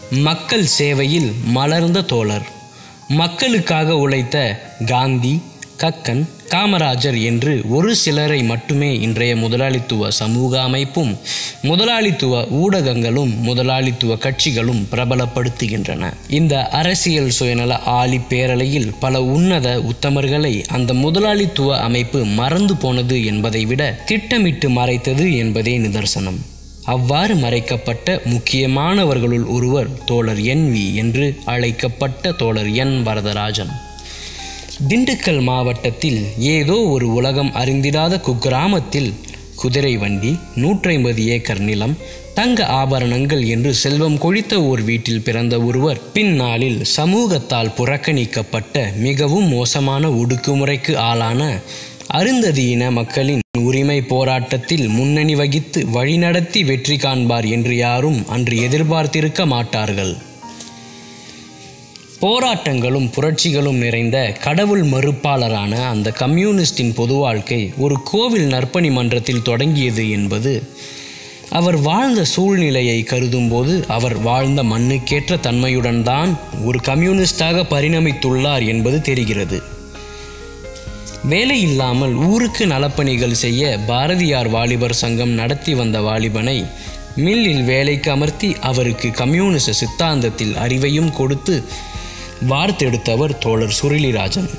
மக்கள் சேவையில் மலர்ந்த தோழர் மக்களுக்காக உழைத்த காந்தி கக்கன் காமராஜர் என்று ஒரு சிலரை மட்டுமே இன்றைய முதலாளித்துவ சமூக அமைப்பும் முதலாளித்துவ ஊடகங்களும் முதலாளித்துவ கட்சிகளும் பிரபலப்படுத்துகின்றன இந்த அரசியல் சுயநல ஆழி பேரலையில் பல உன்னத உத்தமர்களை அந்த முதலாளித்துவ அமைப்பு மறந்து போனது என்பதை விட திட்டமிட்டு மறைத்தது என்பதே நிதர்சனம் அவ்வாறு மறைக்கப்பட்ட முக்கியமானவர்களுள் ஒருவர் தோழர் என் வி என்று அழைக்கப்பட்ட தோழர் என் வரதராஜன் திண்டுக்கல் மாவட்டத்தில் ஏதோ ஒரு உலகம் அறிந்திடாத குக்கிராமத்தில் குதிரை வண்டி நூற்றைம்பது ஏக்கர் நிலம் தங்க ஆபரணங்கள் என்று செல்வம் கொழித்த ஓர் வீட்டில் பிறந்த ஒருவர் பின்னாளில் சமூகத்தால் புறக்கணிக்கப்பட்ட மிகவும் மோசமான ஒடுக்குமுறைக்கு ஆளான அருந்ததியின மக்களின் உரிமை போராட்டத்தில் முன்னணி வகித்து வழிநடத்தி வெற்றி காண்பார் என்று யாரும் அன்று எதிர்பார்த்திருக்க மாட்டார்கள் போராட்டங்களும் புரட்சிகளும் நிறைந்த கடவுள் மறுப்பாளரான அந்த கம்யூனிஸ்டின் பொது வாழ்க்கை ஒரு கோவில் நற்பணி மன்றத்தில் தொடங்கியது என்பது அவர் வாழ்ந்த சூழ்நிலையை கருதும்போது அவர் வாழ்ந்த மண்ணுக்கேற்ற தன்மையுடன் தான் ஒரு கம்யூனிஸ்டாக பரிணமித்துள்ளார் என்பது தெரிகிறது வேலை இல்லாமல் ஊருக்கு நலப்பணிகள் செய்ய பாரதியார் வாலிபர் சங்கம் நடத்தி வந்த வாலிபனை மில்லில் வேலைக்கு அமர்த்தி அவருக்கு கம்யூனிச சித்தாந்தத்தில் அறிவையும் கொடுத்து வார்த்தெடுத்தவர் தோழர் சுருளிராஜன்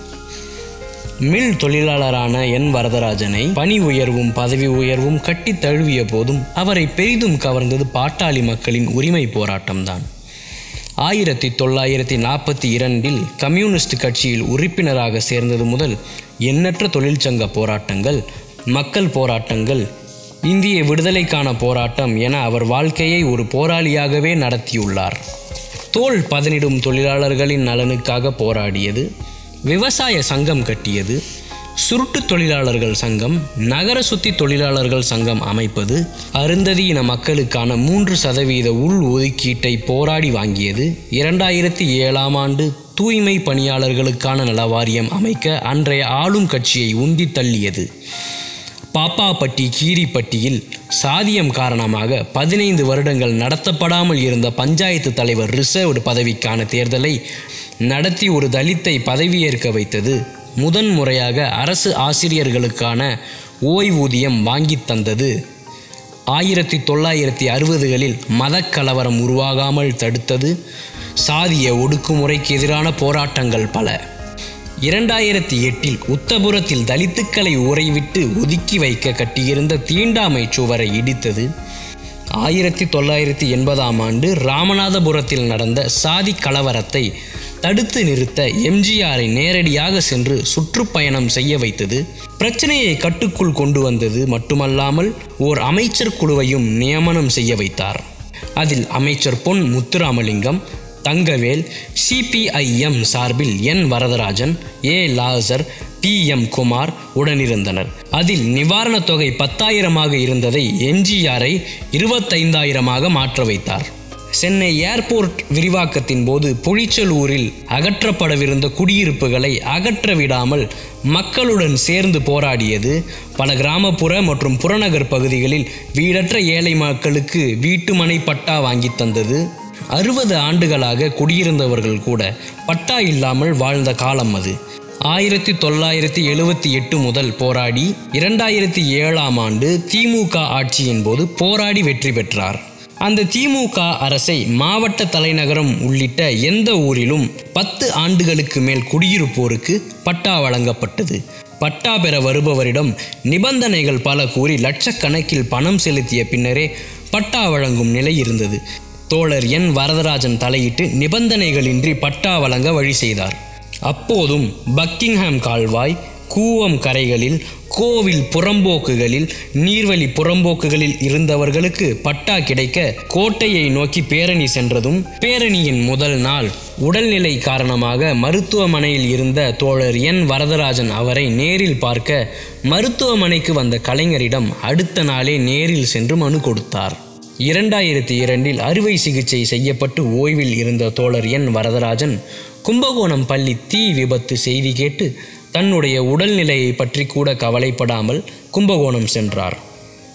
மில் தொழிலாளரான என் வரதராஜனை பணி உயர்வும் பதவி உயர்வும் கட்டி தழுவிய போதும் அவரை பெரிதும் கவர்ந்தது பாட்டாளி மக்களின் உரிமை போராட்டம்தான் ஆயிரத்தி தொள்ளாயிரத்தி நாற்பத்தி இரண்டில் கம்யூனிஸ்ட் கட்சியில் உறுப்பினராக சேர்ந்தது முதல் எண்ணற்ற தொழிற்சங்க போராட்டங்கள் மக்கள் போராட்டங்கள் இந்திய விடுதலைக்கான போராட்டம் என அவர் வாழ்க்கையை ஒரு போராளியாகவே நடத்தியுள்ளார் தோல் பதனிடும் தொழிலாளர்களின் நலனுக்காக போராடியது விவசாய சங்கம் கட்டியது சுருட்டு தொழிலாளர்கள் சங்கம் நகர சுத்தி தொழிலாளர்கள் சங்கம் அமைப்பது அருந்ததியின மக்களுக்கான மூன்று சதவீத உள் ஒதுக்கீட்டை போராடி வாங்கியது இரண்டாயிரத்தி ஏழாம் ஆண்டு தூய்மை பணியாளர்களுக்கான நலவாரியம் அமைக்க அன்றைய ஆளும் கட்சியை உந்தி தள்ளியது பாப்பாப்பட்டி கீரிப்பட்டியில் சாதியம் காரணமாக பதினைந்து வருடங்கள் நடத்தப்படாமல் இருந்த பஞ்சாயத்து தலைவர் ரிசர்வ்டு பதவிக்கான தேர்தலை நடத்தி ஒரு தலித்தை பதவியேற்க வைத்தது முதன் முறையாக அரசு ஆசிரியர்களுக்கான ஓய்வூதியம் வாங்கித் தந்தது ஆயிரத்தி தொள்ளாயிரத்தி அறுபதுகளில் மதக்கலவரம் உருவாகாமல் தடுத்தது சாதிய ஒடுக்குமுறைக்கு எதிரான போராட்டங்கள் பல இரண்டாயிரத்தி எட்டில் உத்தபுரத்தில் தலித்துக்களை உறைவிட்டு ஒதுக்கி வைக்க கட்டியிருந்த தீண்டாமை சுவரை இடித்தது ஆயிரத்தி தொள்ளாயிரத்தி எண்பதாம் ஆண்டு ராமநாதபுரத்தில் நடந்த சாதி கலவரத்தை தடுத்து நிறுத்த எம்ஜிஆரை நேரடியாக சென்று சுற்றுப்பயணம் செய்ய வைத்தது பிரச்சனையை கட்டுக்குள் கொண்டு வந்தது மட்டுமல்லாமல் ஓர் அமைச்சர் குழுவையும் நியமனம் செய்ய வைத்தார் அதில் அமைச்சர் பொன் முத்துராமலிங்கம் தங்கவேல் சிபிஐஎம் சார்பில் என் வரதராஜன் ஏ லாசர் டி எம் குமார் உடனிருந்தனர் அதில் நிவாரணத் தொகை பத்தாயிரமாக இருந்ததை எம்ஜிஆரை இருபத்தைந்தாயிரமாக மாற்ற வைத்தார் சென்னை ஏர்போர்ட் விரிவாக்கத்தின் போது பொழிச்சலூரில் அகற்றப்படவிருந்த குடியிருப்புகளை அகற்ற விடாமல் மக்களுடன் சேர்ந்து போராடியது பல கிராமப்புற மற்றும் புறநகர் பகுதிகளில் வீடற்ற ஏழை மக்களுக்கு வீட்டுமனை பட்டா வாங்கி தந்தது அறுபது ஆண்டுகளாக குடியிருந்தவர்கள் கூட பட்டா இல்லாமல் வாழ்ந்த காலம் அது ஆயிரத்தி தொள்ளாயிரத்தி எழுவத்தி எட்டு முதல் போராடி இரண்டாயிரத்தி ஏழாம் ஆண்டு திமுக ஆட்சியின் போது போராடி வெற்றி பெற்றார் அந்த திமுக அரசை மாவட்ட தலைநகரம் உள்ளிட்ட எந்த ஊரிலும் பத்து ஆண்டுகளுக்கு மேல் குடியிருப்போருக்கு பட்டா வழங்கப்பட்டது பட்டா பெற வருபவரிடம் நிபந்தனைகள் பல கூறி லட்சக்கணக்கில் பணம் செலுத்திய பின்னரே பட்டா வழங்கும் நிலை இருந்தது தோழர் என் வரதராஜன் தலையிட்டு நிபந்தனைகளின்றி பட்டா வழங்க வழி செய்தார் அப்போதும் பக்கிங்ஹாம் கால்வாய் கூவம் கரைகளில் கோவில் புறம்போக்குகளில் நீர்வழி புறம்போக்குகளில் இருந்தவர்களுக்கு பட்டா கிடைக்க கோட்டையை நோக்கி பேரணி சென்றதும் பேரணியின் முதல் நாள் உடல்நிலை காரணமாக மருத்துவமனையில் இருந்த தோழர் என் வரதராஜன் அவரை நேரில் பார்க்க மருத்துவமனைக்கு வந்த கலைஞரிடம் அடுத்த நாளே நேரில் சென்று மனு கொடுத்தார் இரண்டாயிரத்தி இரண்டில் அறுவை சிகிச்சை செய்யப்பட்டு ஓய்வில் இருந்த தோழர் என் வரதராஜன் கும்பகோணம் பள்ளி தீ விபத்து செய்தி கேட்டு தன்னுடைய உடல்நிலையை பற்றி கூட கவலைப்படாமல் கும்பகோணம் சென்றார்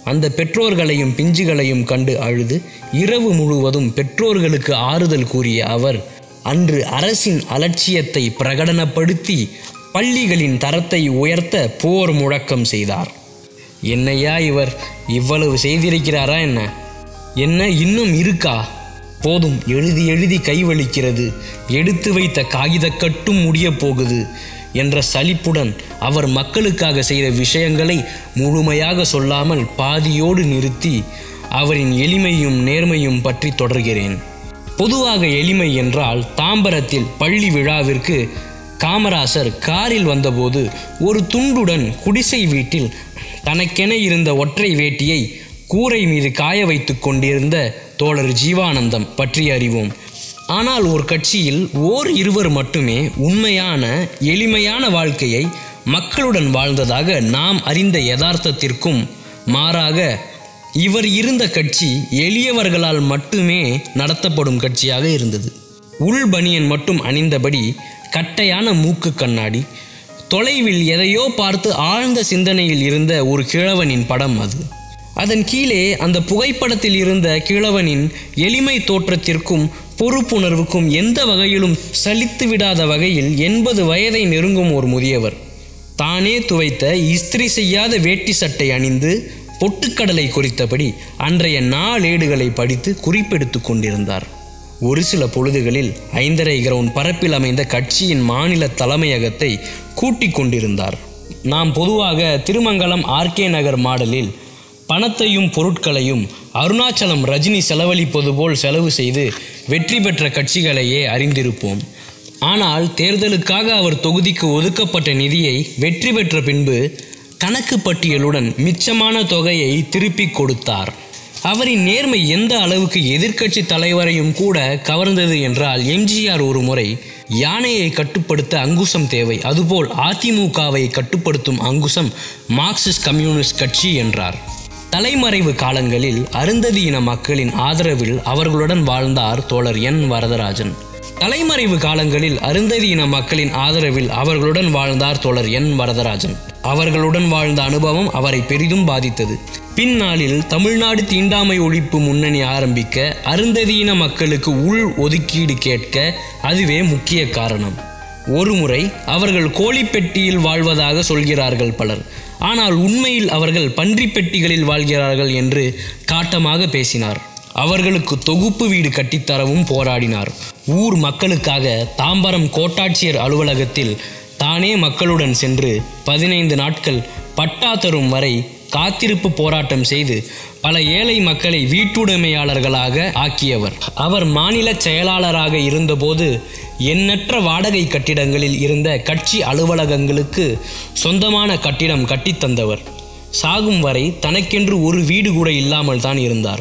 அந்த பெற்றோர்களையும் பிஞ்சுகளையும் கண்டு அழுது இரவு முழுவதும் பெற்றோர்களுக்கு ஆறுதல் கூறிய அவர் அன்று அரசின் அலட்சியத்தை பிரகடனப்படுத்தி பள்ளிகளின் தரத்தை உயர்த்த போர் முழக்கம் செய்தார் என்னையா இவர் இவ்வளவு செய்திருக்கிறாரா என்ன என்ன இன்னும் இருக்கா போதும் எழுதி எழுதி கைவலிக்கிறது எடுத்து வைத்த காகிதக்கட்டும் முடியப் போகுது என்ற சலிப்புடன் அவர் மக்களுக்காக செய்த விஷயங்களை முழுமையாக சொல்லாமல் பாதியோடு நிறுத்தி அவரின் எளிமையும் நேர்மையும் பற்றி தொடர்கிறேன் பொதுவாக எளிமை என்றால் தாம்பரத்தில் பள்ளி விழாவிற்கு காமராசர் காரில் வந்தபோது ஒரு துண்டுடன் குடிசை வீட்டில் தனக்கென இருந்த ஒற்றை வேட்டியை கூரை மீது காய வைத்துக் கொண்டிருந்த தோழர் ஜீவானந்தம் பற்றி அறிவோம் ஆனால் ஒரு கட்சியில் ஓர் இருவர் மட்டுமே உண்மையான எளிமையான வாழ்க்கையை மக்களுடன் வாழ்ந்ததாக நாம் அறிந்த யதார்த்தத்திற்கும் மாறாக இவர் இருந்த கட்சி எளியவர்களால் மட்டுமே நடத்தப்படும் கட்சியாக இருந்தது உள் பனியன் மட்டும் அணிந்தபடி கட்டையான மூக்கு கண்ணாடி தொலைவில் எதையோ பார்த்து ஆழ்ந்த சிந்தனையில் இருந்த ஒரு கிழவனின் படம் அது அதன் கீழே அந்த புகைப்படத்தில் இருந்த கிழவனின் எளிமை தோற்றத்திற்கும் பொறுப்புணர்வுக்கும் எந்த வகையிலும் சலித்து விடாத வகையில் எண்பது வயதை நெருங்கும் ஒரு முதியவர் தானே துவைத்த இஸ்திரி செய்யாத வேட்டி சட்டை அணிந்து பொட்டுக்கடலை குறித்தபடி அன்றைய நாளேடுகளை படித்து குறிப்பெடுத்து கொண்டிருந்தார் ஒரு சில பொழுதுகளில் ஐந்தரை கிரவுண்ட் பரப்பில் அமைந்த கட்சியின் மாநில தலைமையகத்தை கூட்டிக் கொண்டிருந்தார் நாம் பொதுவாக திருமங்கலம் ஆர்கே நகர் மாடலில் பணத்தையும் பொருட்களையும் அருணாச்சலம் ரஜினி செலவழிப்பது போல் செலவு செய்து வெற்றி பெற்ற கட்சிகளையே அறிந்திருப்போம் ஆனால் தேர்தலுக்காக அவர் தொகுதிக்கு ஒதுக்கப்பட்ட நிதியை வெற்றி பெற்ற பின்பு கணக்கு பட்டியலுடன் மிச்சமான தொகையை திருப்பிக் கொடுத்தார் அவரின் நேர்மை எந்த அளவுக்கு எதிர்க்கட்சி தலைவரையும் கூட கவர்ந்தது என்றால் எம்ஜிஆர் ஒரு முறை யானையை கட்டுப்படுத்த அங்குசம் தேவை அதுபோல் அதிமுகவை கட்டுப்படுத்தும் அங்குசம் மார்க்சிஸ்ட் கம்யூனிஸ்ட் கட்சி என்றார் தலைமறைவு காலங்களில் அருந்ததி இன மக்களின் ஆதரவில் அவர்களுடன் வாழ்ந்தார் தோழர் என் வரதராஜன் தலைமறைவு காலங்களில் அருந்ததி இன மக்களின் ஆதரவில் அவர்களுடன் வாழ்ந்தார் தோழர் என் வரதராஜன் அவர்களுடன் வாழ்ந்த அனுபவம் அவரை பெரிதும் பாதித்தது பின்னாளில் தமிழ்நாடு தீண்டாமை ஒழிப்பு முன்னணி ஆரம்பிக்க அருந்ததியின மக்களுக்கு உள் ஒதுக்கீடு கேட்க அதுவே முக்கிய காரணம் ஒருமுறை அவர்கள் கோழிப்பெட்டியில் வாழ்வதாக சொல்கிறார்கள் பலர் ஆனால் உண்மையில் அவர்கள் பன்றி பெட்டிகளில் வாழ்கிறார்கள் என்று காட்டமாக பேசினார் அவர்களுக்கு தொகுப்பு வீடு கட்டித்தரவும் போராடினார் ஊர் மக்களுக்காக தாம்பரம் கோட்டாட்சியர் அலுவலகத்தில் தானே மக்களுடன் சென்று பதினைந்து நாட்கள் பட்டா தரும் வரை காத்திருப்பு போராட்டம் செய்து பல ஏழை மக்களை வீட்டுடைமையாளர்களாக ஆக்கியவர் அவர் மாநில செயலாளராக இருந்தபோது எண்ணற்ற வாடகை கட்டிடங்களில் இருந்த கட்சி அலுவலகங்களுக்கு சொந்தமான கட்டிடம் கட்டித்தந்தவர் சாகும் வரை தனக்கென்று ஒரு வீடு கூட இல்லாமல் தான் இருந்தார்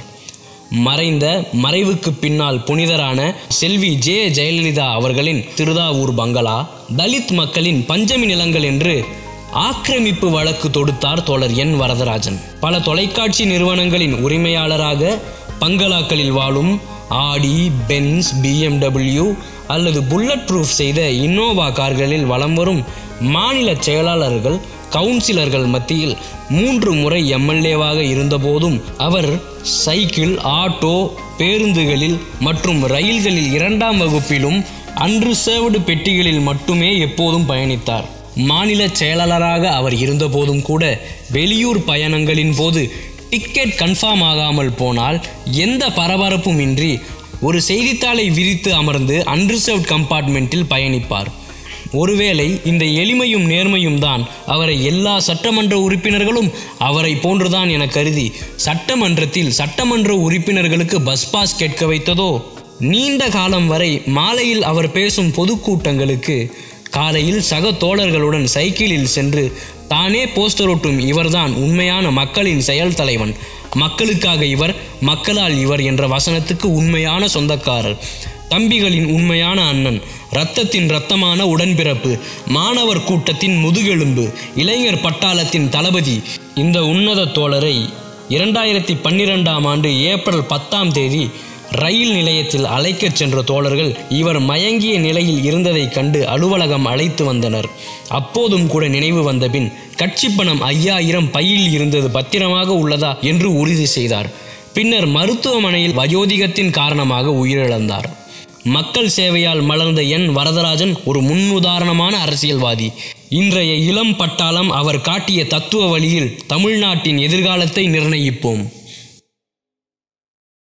மறைந்த மறைவுக்கு பின்னால் புனிதரான செல்வி ஜே ஜெயலலிதா அவர்களின் திருதாவூர் பங்களா தலித் மக்களின் பஞ்சமி நிலங்கள் என்று ஆக்கிரமிப்பு வழக்கு தொடுத்தார் தோழர் என் வரதராஜன் பல தொலைக்காட்சி நிறுவனங்களின் உரிமையாளராக பங்களாக்களில் வாழும் ஆடி பென்ஸ் பிஎம்டபிள்யூ அல்லது புல்லட் ப்ரூஃப் செய்த இன்னோவா கார்களில் வலம் வரும் மாநில செயலாளர்கள் கவுன்சிலர்கள் மத்தியில் மூன்று முறை எம்எல்ஏவாக இருந்தபோதும் அவர் சைக்கிள் ஆட்டோ பேருந்துகளில் மற்றும் ரயில்களில் இரண்டாம் வகுப்பிலும் அன்ரிசர்வ்டு பெட்டிகளில் மட்டுமே எப்போதும் பயணித்தார் மாநில செயலாளராக அவர் இருந்தபோதும் கூட வெளியூர் பயணங்களின் போது டிக்கெட் கன்ஃபார்ம் ஆகாமல் போனால் எந்த பரபரப்பும் இன்றி ஒரு செய்தித்தாளை விரித்து அமர்ந்து அன்ரிசர்வ்ட் கம்பார்ட்மெண்ட்டில் பயணிப்பார் ஒருவேளை இந்த எளிமையும் நேர்மையும் தான் அவரை எல்லா சட்டமன்ற உறுப்பினர்களும் அவரை போன்றுதான் என கருதி சட்டமன்றத்தில் சட்டமன்ற உறுப்பினர்களுக்கு பஸ் பாஸ் கேட்க வைத்ததோ நீண்ட காலம் வரை மாலையில் அவர் பேசும் பொதுக்கூட்டங்களுக்கு காலையில் சக தோழர்களுடன் சைக்கிளில் சென்று தானே போஸ்டர் ஒட்டும் இவர்தான் உண்மையான மக்களின் செயல் தலைவன் மக்களுக்காக இவர் மக்களால் இவர் என்ற வசனத்துக்கு உண்மையான சொந்தக்காரர் தம்பிகளின் உண்மையான அண்ணன் இரத்தத்தின் இரத்தமான உடன்பிறப்பு மாணவர் கூட்டத்தின் முதுகெலும்பு இளைஞர் பட்டாளத்தின் தளபதி இந்த உன்னத தோழரை இரண்டாயிரத்தி பன்னிரெண்டாம் ஆண்டு ஏப்ரல் பத்தாம் தேதி ரயில் நிலையத்தில் அழைக்கச் சென்ற தோழர்கள் இவர் மயங்கிய நிலையில் இருந்ததைக் கண்டு அலுவலகம் அழைத்து வந்தனர் அப்போதும் கூட நினைவு வந்தபின் கட்சி பணம் ஐயாயிரம் பையில் இருந்தது பத்திரமாக உள்ளதா என்று உறுதி செய்தார் பின்னர் மருத்துவமனையில் வயோதிகத்தின் காரணமாக உயிரிழந்தார் மக்கள் சேவையால் மலர்ந்த என் வரதராஜன் ஒரு முன்னுதாரணமான அரசியல்வாதி இன்றைய இளம் பட்டாளம் அவர் காட்டிய தத்துவ வழியில் தமிழ்நாட்டின் எதிர்காலத்தை நிர்ணயிப்போம்